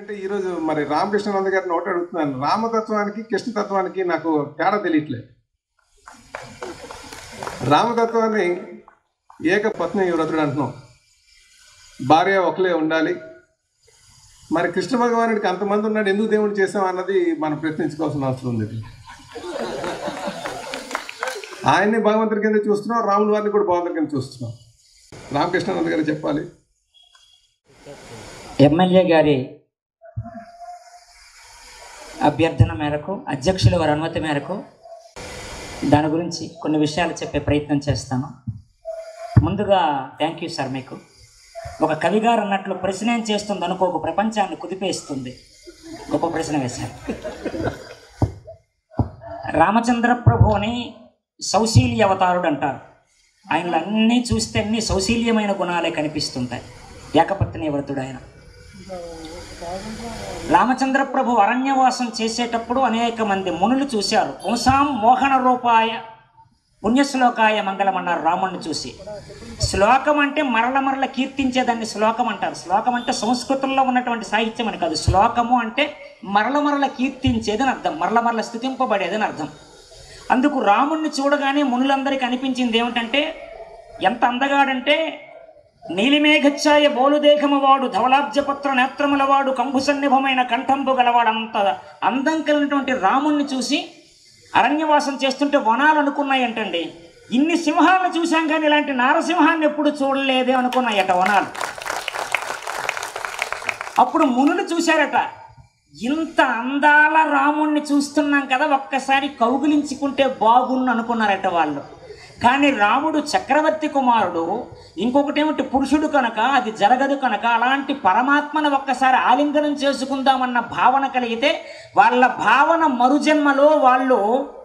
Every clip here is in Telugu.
ఏంటంటే ఈరోజు మరి రామకృష్ణానంద గారిని ఒకటి అడుగుతున్నాను రామతత్వానికి కృష్ణతత్వానికి నాకు తేడా తెలియట్లేదు రామతత్వాన్ని ఏక పత్ని వ్రతుడు అంటున్నాం భార్య ఒకలే ఉండాలి మరి కృష్ణ భగవానుడికి అంతమంది ఉన్నాడు ఎందుకు దేవుడు చేసాం అన్నది మనం ప్రశ్నించుకోవాల్సిన అవసరం ఉంది ఆయన్ని భగవంతుడి కింద చూస్తున్నాం రాముల వారిని కూడా భగవంతుడి కింద చూస్తున్నాం రామకృష్ణానంద గారు చెప్పాలి ఎమ్మెల్యే గారి అభ్యర్థన మేరకు అధ్యక్షుల వారి అనుమతి మేరకు దాని గురించి కొన్ని విషయాలు చెప్పే ప్రయత్నం చేస్తాను ముందుగా థ్యాంక్ యూ సార్ మీకు ఒక కవి గారు అన్నట్లు ప్రశ్న ఏం చేస్తుంది అనుకో ఒక ప్రపంచాన్ని కుదిపేస్తుంది గొప్ప ప్రశ్న వేశారు రామచంద్ర ప్రభు అని సౌశీల్య అవతారుడు అంటారు ఆయనలో అన్నీ చూస్తే అన్ని సౌశీల్యమైన గుణాలే కనిపిస్తుంటాయి ఏకపత్ని వ్రతుడు ఆయన రామచంద్ర ప్రభు అరణ్యవాసం చేసేటప్పుడు అనేక మంది మునులు చూశారు పుంసాం మోహన రూపాయ పుణ్యశ్లోకాయ మంగళం అన్నారు రాముణ్ణి చూసి శ్లోకం అంటే మరల మరల కీర్తించేదాన్ని శ్లోకం అంటారు శ్లోకం అంటే సంస్కృతంలో ఉన్నటువంటి సాహిత్యం అని కాదు శ్లోకము అంటే మరల మరల కీర్తించేదని అర్థం మరల మరల స్థుతింపబడేదని అర్థం అందుకు రాముణ్ణి చూడగానే మునులందరికీ అనిపించింది ఏమిటంటే ఎంత అందగాడంటే నీలిమేఘఛాయ బోలుదేహము వాడు ధవలాబ్జపత్ర నేత్రముల వాడు కంబు సన్నిభమైన కంఠంబు గలవాడు అంత అందం కలిగినటువంటి రాముణ్ణి చూసి అరణ్యవాసం చేస్తుంటే వనాలు అనుకున్నాయంటండి ఇన్ని సింహాలను చూశాం కానీ ఇలాంటి నారసింహాన్ని ఎప్పుడు చూడలేదే అనుకున్నాయట వనాలు అప్పుడు మునులు చూశారట ఇంత అందాల రాముణ్ణి చూస్తున్నాం కదా ఒక్కసారి కౌగిలించుకుంటే బాగుండు అనుకున్నారట వాళ్ళు కానీ రాముడు చక్రవర్తి కుమారుడు ఇంకొకటి ఏమిటి పురుషుడు కనుక అది జరగదు కనుక అలాంటి పరమాత్మను ఒక్కసారి ఆలింగనం చేసుకుందామన్న భావన కలిగితే వాళ్ళ భావన మరుజన్మలో వాళ్ళు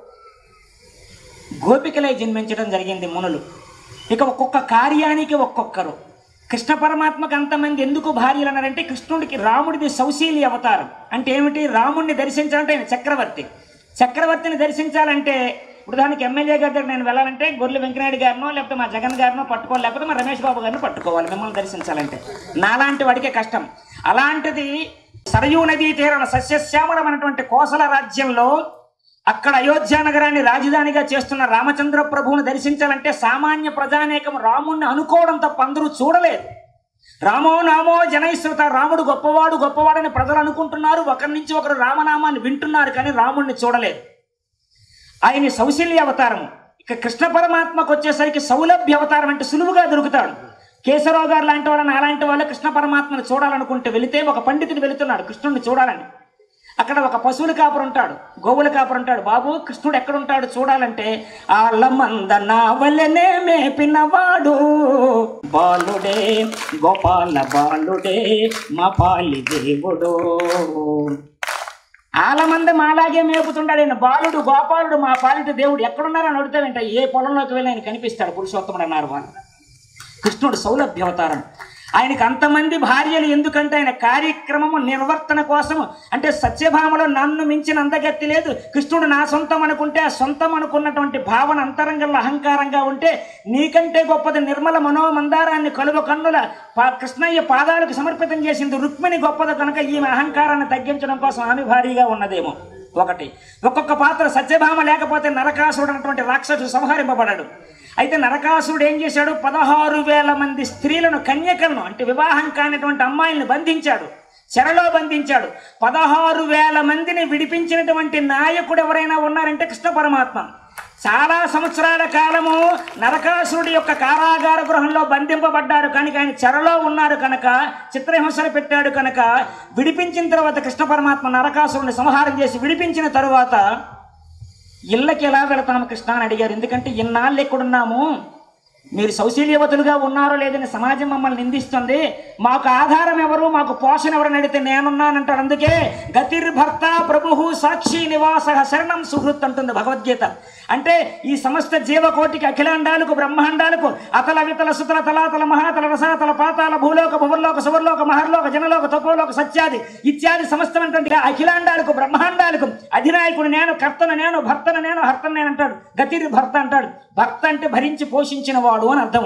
గోపికలై జన్మించడం జరిగింది మునులు ఇక ఒక్కొక్క కార్యానికి ఒక్కొక్కరు కృష్ణ పరమాత్మకు అంతమంది ఎందుకు భార్యలు అన్నారంటే కృష్ణుడికి రాముడిది సౌశీలి అవతారం అంటే ఏమిటి రాముడిని దర్శించాలంటే ఆయన చక్రవర్తి చక్రవర్తిని దర్శించాలంటే ఇప్పుడు దానికి ఎమ్మెల్యే గారి దగ్గర నేను వెళ్ళాలంటే గొర్రెల వెంకనాయుడు గారినో లేకపోతే మా జగన్ గారినో పట్టుకోవాలి లేకపోతే మా రమేష్ బాబు గారిని పట్టుకోవాలి మిమ్మల్ని దర్శించాలంటే నాలాంటి వాడికే కష్టం అలాంటిది సరయూ నదీ తీరాన సస్యశ్యామలమైనటువంటి కోసల రాజ్యంలో అక్కడ అయోధ్య నగరాన్ని రాజధానిగా చేస్తున్న రామచంద్ర ప్రభువును దర్శించాలంటే సామాన్య ప్రజానేకం రాముణ్ణి అనుకోవడం తప్ప అందరూ చూడలేదు రామో నామో జనైశ్రుత రాముడు గొప్పవాడు గొప్పవాడని ప్రజలు అనుకుంటున్నారు ఒకరి నుంచి ఒకరు రామనామాన్ని వింటున్నారు కానీ రాముణ్ణి చూడలేదు ఆయన సౌశల్య అవతారం ఇక కృష్ణ పరమాత్మకు వచ్చేసరికి సౌలభ్య అవతారం అంటే సులువుగా దొరుకుతాడు కేశవరావు గారు లాంటి వాళ్ళని అలాంటి వాళ్ళు కృష్ణ పరమాత్మను చూడాలనుకుంటే వెళితే ఒక పండితుడు వెళుతున్నాడు కృష్ణుడిని చూడాలని అక్కడ ఒక పశువుల కాపురు ఉంటాడు గోవుల కాపురు ఉంటాడు బాబు కృష్ణుడు ఎక్కడ ఉంటాడు చూడాలంటే ఆళ్ళమంద నా వల్లనే మేపినవాడు బాలుడే గోపాల బాలుడే మా పాలి దేవుడు ఆలమంది మాలాగే మేపుతుంటాడు ఆయన బాలుడు గోపాలుడు మా పాలిట దేవుడు ఎక్కడున్నారని అడుగుతాడంట ఏ పొలంలోకి వెళ్ళి ఆయన కనిపిస్తాడు పురుషోత్తముడు అన్నారు వాళ్ళు కృష్ణుడు సౌలభ్య అవతారం ఆయనకి అంతమంది భార్యలు ఎందుకంటే ఆయన కార్యక్రమము నిర్వర్తన కోసము అంటే సత్యభామలో నన్ను మించిన అందగత్తి లేదు కృష్ణుడు నా సొంతం అనుకుంటే ఆ సొంతం అనుకున్నటువంటి భావన అంతరంగంలో అహంకారంగా ఉంటే నీకంటే గొప్పది నిర్మల మనోమందారాన్ని కలువ కన్నుల పా- కృష్ణయ్య పాదాలకు సమర్పితం చేసింది రుక్మిణి గొప్పది కనుక ఈమె అహంకారాన్ని తగ్గించడం కోసం ఆమె భారీగా ఉన్నదేమో ఒకటి ఒక్కొక్క పాత్ర సత్యభామ లేకపోతే నరకాసుడు అన్నటువంటి రాక్షసుడు సంహరింపబడాడు అయితే నరకాసురుడు ఏం చేశాడు పదహారు వేల మంది స్త్రీలను కన్యకలను అంటే వివాహం కానిటువంటి అమ్మాయిల్ని బంధించాడు చెరలో బంధించాడు పదహారు వేల మందిని విడిపించినటువంటి నాయకుడు ఎవరైనా ఉన్నారంటే కృష్ణ పరమాత్మ చాలా సంవత్సరాల కాలము నరకాసురుడి యొక్క కారాగార గృహంలో బంధింపబడ్డాడు కనుక ఆయన చెరలో ఉన్నారు కనుక చిత్రహింసలు పెట్టాడు కనుక విడిపించిన తర్వాత కృష్ణ పరమాత్మ నరకాసురుడిని సంహారం చేసి విడిపించిన తరువాత ఇళ్ళకి ఎలా వెళతాము కృష్ణ అని అడిగారు ఎందుకంటే ఇన్నాళ్ళు ఎక్కడున్నాము మీరు సౌశీల్యవతులుగా ఉన్నారో లేదని సమాజం మమ్మల్ని నిందిస్తుంది మాకు ఆధారం ఎవరు మాకు పోషణ ఎవరని అడిగితే నేనున్నానంటాడు అందుకే గతిర్భర్త ప్రభు సాక్షి నివాస శరణం సుహృత్ అంటుంది భగవద్గీత అంటే ఈ సమస్త జీవకోటికి అఖిలాండాలకు బ్రహ్మాండాలకు అతల వితల సుతల తలాతల మహాతల రసాతల పాతాల భూలోక భువర్లోక సువర్లోక మహర్లోక జనలోక తపోలోక సత్యాది ఇత్యాది సమస్తమైనటువంటి అఖిలాండాలకు బ్రహ్మాండాలకు అధినాయకుడు నేను కర్తను నేను భర్తను నేను హర్తను నేను అంటాడు గతిరి భర్త అంటాడు భర్త అంటే భరించి పోషించిన వాడు అని అర్థం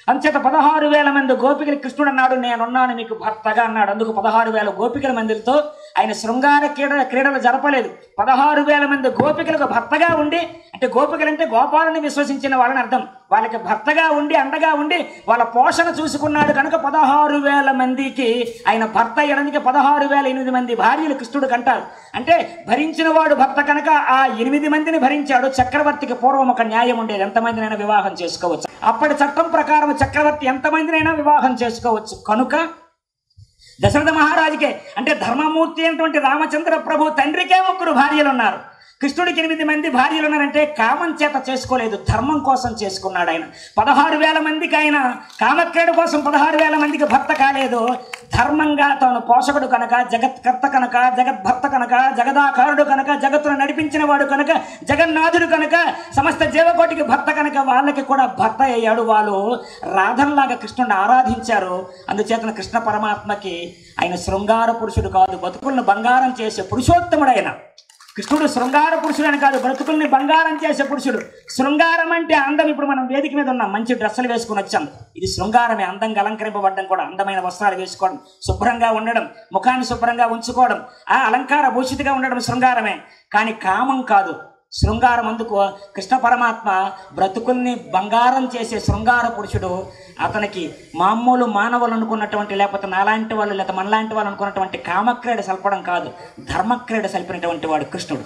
అంచేత పదహారు వేల మంది గోపికలు కృష్ణుడు అన్నాడు నేనున్నాను మీకు భర్తగా అన్నాడు అందుకు పదహారు వేల గోపికల మందితో ఆయన శృంగార క్రీడ క్రీడలు జరపలేదు పదహారు వేల మంది గోపికలకు భర్తగా ఉండి అంటే గోపికలు అంటే గోపాలని విశ్వసించిన వాళ్ళని అర్థం వాళ్ళకి భర్తగా ఉండి అండగా ఉండి వాళ్ళ పోషణ చూసుకున్నాడు కనుక పదహారు వేల మందికి ఆయన భర్త అయ్యడానికి పదహారు వేల ఎనిమిది మంది భార్యలు కృష్ణుడు కంటారు అంటే భరించిన వాడు భర్త కనుక ఆ ఎనిమిది మందిని భరించాడు చక్రవర్తికి పూర్వం ఒక న్యాయం ఉండేది ఎంతమందినైనా వివాహం చేసుకోవచ్చు అప్పటి చట్టం ప్రకారం చక్రవర్తి ఎంతమందినైనా వివాహం చేసుకోవచ్చు కనుక దశరథ మహారాజుకే అంటే ధర్మమూర్తి అయినటువంటి రామచంద్ర ప్రభు తండ్రికే ముగ్గురు భార్యలు ఉన్నారు కృష్ణుడికి ఎనిమిది మంది భార్యలు ఉన్నారంటే కామం చేత చేసుకోలేదు ధర్మం కోసం చేసుకున్నాడు ఆయన పదహారు వేల మందికి ఆయన కామక్రీడ కోసం పదహారు వేల మందికి భర్త కాలేదు ధర్మంగా తాను పోషకుడు కనుక జగత్కర్త కనుక జగద్భర్త కనుక జగదాకారుడు కనుక జగత్తును నడిపించిన వాడు కనుక జగన్నాథుడు కనుక సమస్త జీవకోటికి భర్త కనుక వాళ్ళకి కూడా భర్త అయ్యాడు వాళ్ళు రాధంలాగా కృష్ణుడిని ఆరాధించారు అందుచేతన కృష్ణ పరమాత్మకి ఆయన శృంగార పురుషుడు కాదు బతుకులను బంగారం చేసే పురుషోత్తముడు ఆయన కృష్ణుడు శృంగార పురుషుడు అని కాదు బ్రతుకుల్ని బంగారం చేసే పురుషుడు శృంగారం అంటే అందం ఇప్పుడు మనం వేదిక మీద ఉన్నాం మంచి డ్రెస్సులు వేసుకుని వచ్చాం ఇది శృంగారమే అందంగా అలంకరింపబడడం కూడా అందమైన వస్త్రాలు వేసుకోవడం శుభ్రంగా ఉండడం ముఖాన్ని శుభ్రంగా ఉంచుకోవడం ఆ అలంకార భూషితగా ఉండడం శృంగారమే కానీ కామం కాదు శృంగారం అందుకు కృష్ణ పరమాత్మ బ్రతుకుల్ని బంగారం చేసే శృంగార పురుషుడు అతనికి మామూలు మానవులు అనుకున్నటువంటి లేకపోతే నాలాంటి వాళ్ళు లేకపోతే మనలాంటి వాళ్ళు అనుకున్నటువంటి కామక్రీడ సల్పడం కాదు ధర్మక్రీడ సల్పినటువంటి వాడు కృష్ణుడు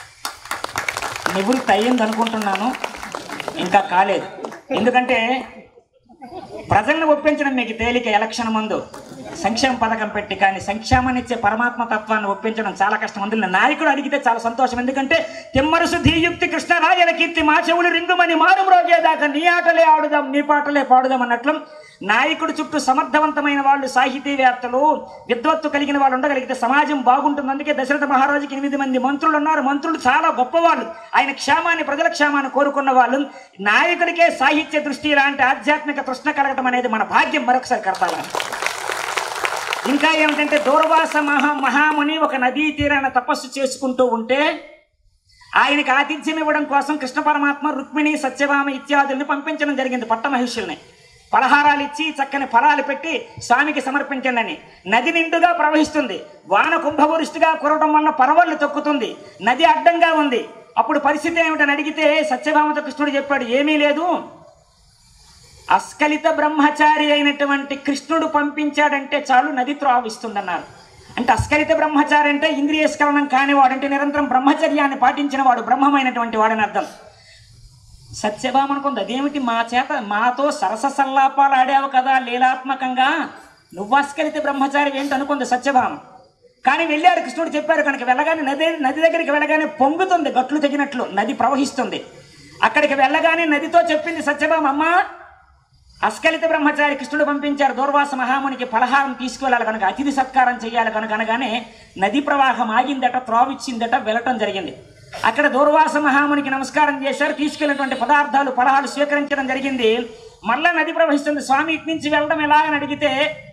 నివృత్తి అయ్యింది అనుకుంటున్నాను ఇంకా కాలేదు ఎందుకంటే ప్రజలను ఒప్పించడం మీకు తేలిక ఎలక్షన్ ముందు సంక్షేమ పథకం పెట్టి కానీ సంక్షేమాన్ని ఇచ్చే పరమాత్మ తత్వాన్ని ఒప్పించడం చాలా కష్టం అందులో నాయకుడు అడిగితే చాలా సంతోషం ఎందుకంటే తిమ్మరుసు ధీయుక్తి కృష్ణరాజల కీర్తి మా చెవులు రింగుమని మారు మ్రోగేదాకా నీ ఆటలే ఆడుదాం నీ పాటలే పాడుదాం అన్నట్లు నాయకుడు చుట్టూ సమర్థవంతమైన వాళ్ళు సాహితీవేత్తలు విద్వత్తు కలిగిన వాళ్ళు ఉండగలిగితే సమాజం బాగుంటుంది అందుకే దశరథ మహారాజుకి ఎనిమిది మంది మంత్రులు ఉన్నారు మంత్రులు చాలా గొప్పవాళ్ళు ఆయన క్షేమాన్ని ప్రజల క్షేమాన్ని కోరుకున్న వాళ్ళు నాయకుడికే సాహిత్య దృష్టి ఇలాంటి ఆధ్యాత్మిక తృష్ణ కలగటం అనేది మన భాగ్యం మరొకసారి కడతాలని ఇంకా ఏమిటంటే దూర్వాస మహా మహాముని ఒక నదీ తీరాన తపస్సు చేసుకుంటూ ఉంటే ఆయనకి ఆతిథ్యం ఇవ్వడం కోసం కృష్ణ పరమాత్మ రుక్మిణి సత్యభామ ఇత్యాదుల్ని పంపించడం జరిగింది పట్ట మహిషుల్ని పలహారాలు ఇచ్చి చక్కని ఫలాలు పెట్టి స్వామికి సమర్పించండి అని నది నిండుగా ప్రవహిస్తుంది వాన కుంభవృష్టిగా కురవడం వల్ల పరవళ్ళు తొక్కుతుంది నది అడ్డంగా ఉంది అప్పుడు పరిస్థితి ఏమిటని అడిగితే సత్యభామతో కృష్ణుడు చెప్పాడు ఏమీ లేదు అస్కలిత బ్రహ్మచారి అయినటువంటి కృష్ణుడు పంపించాడంటే చాలు నది త్రావిస్తుందన్నారు అంటే అస్కలిత బ్రహ్మచారి అంటే ఇంద్రియస్కలనం కానివాడు అంటే నిరంతరం బ్రహ్మచర్యాన్ని పాటించిన వాడు బ్రహ్మమైనటువంటి వాడని అర్థం సత్యభామ అనుకుంది అదేమిటి మా చేత మాతో సరస సల్లాపాలు ఆడావు కదా లీలాత్మకంగా నువ్వు అస్కలిత బ్రహ్మచారి ఏంటి అనుకుంది సత్యభామ కానీ వెళ్ళాడు కృష్ణుడు చెప్పారు కనుక వెళ్ళగానే నది నది దగ్గరికి వెళ్ళగానే పొంగుతుంది గట్లు తెగినట్లు నది ప్రవహిస్తుంది అక్కడికి వెళ్ళగానే నదితో చెప్పింది సత్యభామ అమ్మా అస్కలిత బ్రహ్మచారి కృష్ణుడు పంపించారు దూర్వాస మహామునికి ఫలహారం తీసుకువెళ్ళాలి కనుక అతిథి సత్కారం చేయాలి కనుక అనగానే నది ప్రవాహం ఆగిందట త్రోవిచ్చిందట వెళ్ళటం జరిగింది అక్కడ దూర్వాస మహామునికి నమస్కారం చేశారు తీసుకెళ్ళినటువంటి పదార్థాలు ఫలహాలు స్వీకరించడం జరిగింది మళ్ళా నది ప్రవహిస్తుంది స్వామి ఇటు నుంచి వెళ్ళడం ఎలాగని అడిగితే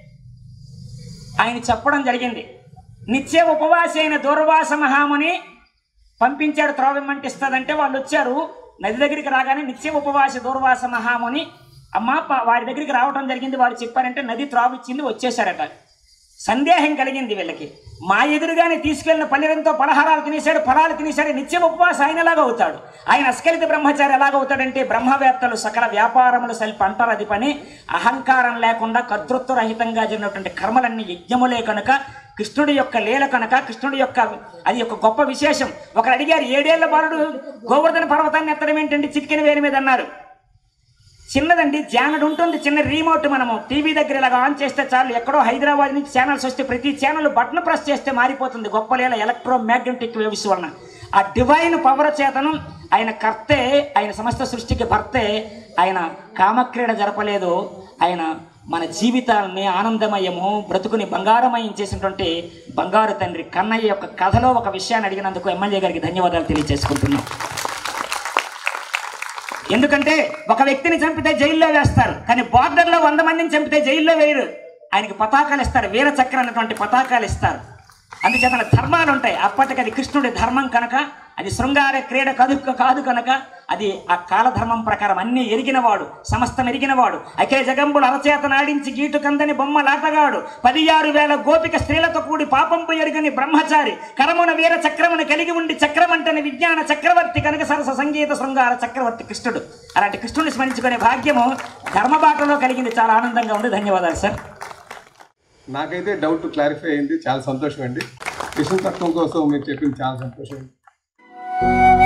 ఆయన చెప్పడం జరిగింది నిత్య ఉపవాసి అయిన దూర్వాస మహాముని పంపించాడు త్రోవిమ్మంటే ఇస్తుందంటే వాళ్ళు వచ్చారు నది దగ్గరికి రాగానే నిత్య ఉపవాస దూర్వాస మహాముని అమ్మ ప- వారి దగ్గరికి రావడం జరిగింది వారు చెప్పారంటే నది త్రావిచ్చింది వచ్చేసారట సందేహం కలిగింది వీళ్ళకి మా ఎదురుగానే తీసుకెళ్లిన పల్లెరంతో పలహారాలు తినేశాడు ఫలాలు తినేశాడు నిత్యం ఉపవాసం ఆయన ఎలాగ అవుతాడు ఆయన అస్కలిత బ్రహ్మచారి ఎలాగవుతాడంటే బ్రహ్మవేత్తలు సకల వ్యాపారములు సల్పి అంటారు అది పని అహంకారం లేకుండా కర్తృత్వ రహితంగా జరిగినటువంటి కర్మలన్నీ యజ్ఞములే కనుక కృష్ణుడి యొక్క లీల కనుక కృష్ణుడి యొక్క అది ఒక గొప్ప విశేషం ఒకరు అడిగారు ఏడేళ్ల బాలుడు గోవర్ధన పర్వతాన్ని ఎత్తడం ఏంటంటే చిటికెన వేలి మీద అన్నారు చిన్నదండి జానడు ఉంటుంది చిన్న రిమోట్ మనము టీవీ దగ్గర ఇలాగ ఆన్ చేస్తే చాలు ఎక్కడో హైదరాబాద్ నుంచి ఛానల్స్ వస్తే ప్రతి ఛానల్ బటన్ ప్రెస్ చేస్తే మారిపోతుంది గొప్ప లీల ఎలక్ట్రో మ్యాగ్నెటిక్ వేవ్స్ వలన ఆ డివైన్ పవర్ చేతనం ఆయన కర్తే ఆయన సమస్త సృష్టికి భర్తే ఆయన కామక్రీడ జరపలేదు ఆయన మన జీవితాలని ఆనందమయము బ్రతుకుని బంగారమయం చేసినటువంటి బంగారు తండ్రి కన్నయ్య యొక్క కథలో ఒక విషయాన్ని అడిగినందుకు ఎమ్మెల్యే గారికి ధన్యవాదాలు తెలియజేసుకుంటున్నాం ఎందుకంటే ఒక వ్యక్తిని చంపితే జైల్లో వేస్తారు కానీ బార్డర్లో వంద మందిని చంపితే జైల్లో వేయరు ఆయనకి పతాకాలు ఇస్తారు వీర చక్ర అన్నటువంటి పతాకాలు ఇస్తారు అందుచేతన ధర్మాలు ఉంటాయి అప్పటికి అది కృష్ణుడి ధర్మం కనుక అది శృంగార క్రీడ కాదు కాదు కనుక అది ఆ కాలధర్మం ప్రకారం అన్ని ఎరిగినవాడు సమస్తం ఎరిగినవాడు అఖిల జగంబుడు అరచేత నాడించి గీటు కందని బొమ్మలాటగాడు పదియారు వేల గోపిక స్త్రీలతో కూడి పాపంపు ఎరుగని బ్రహ్మచారి కరమున వీర చక్రమును కలిగి ఉండి చక్రమంటని విజ్ఞాన చక్రవర్తి కనుక సరస సంగీత శృంగార చక్రవర్తి కృష్ణుడు అలాంటి కృష్ణుడిని స్మరించుకునే భాగ్యము ధర్మబాటలో కలిగింది చాలా ఆనందంగా ఉంది ధన్యవాదాలు సార్ నాకైతే డౌట్ క్లారిఫై అయింది చాలా సంతోషం అండి కృష్ణ తత్వం కోసం మీరు చెప్పింది చాలా సంతోషం అండి